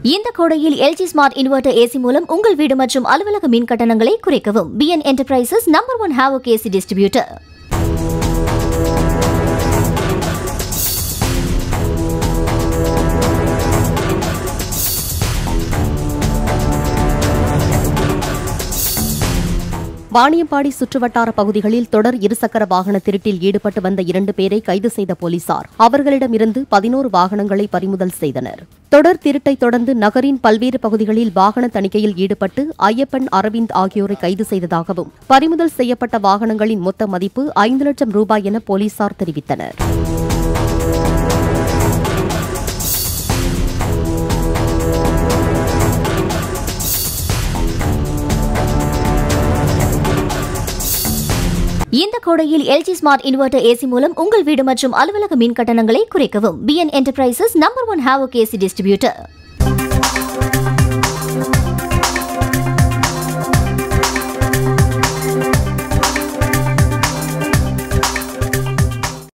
இந்த கோடையில் LG smart inverter AC மூலம் உங்கள் வீடு மற்றும் அலுவலக மின் கட்டணங்களை குறைக்கவும் பிஎன் என்டர்பிரைசஸ் நம்பர் ஒன் ஹேவோக் ஏசி டிஸ்ட்ரிபியூட்டர் வாணியம்பாடி சுற்றுவட்டார பகுதிகளில் தொடர் இருசக்கர வாகன திருட்டில் ஈடுபட்டு வந்த இரண்டு பேரை கைது செய்த போலீசார் அவர்களிடமிருந்து பதினோரு வாகனங்களை பறிமுதல் செய்தனர் தொடர் திருட்டை தொடர்ந்து நகரின் பல்வேறு பகுதிகளில் வாகன தணிக்கையில் ஈடுபட்டு ஐயப்பன் அரவிந்த் ஆகியோரை கைது செய்ததாகவும் பறிமுதல் செய்யப்பட்ட வாகனங்களின் மொத்த மதிப்பு ஐந்து லட்சம் ரூபாய் என போலீசார் தெரிவித்தனர் இந்த கோடையில் எல்ஜி ஸ்மார்ட் இன்வெர்டர் ஏசி மூலம் உங்கள் வீடு மற்றும் அலுவலக மின் கட்டணங்களை குறைக்கவும் பிஎன் என்டர்பிரைசஸ் நம்பர் ஒன் ஹேவோக் ஏசி டிஸ்ட்ரிபியூட்டர்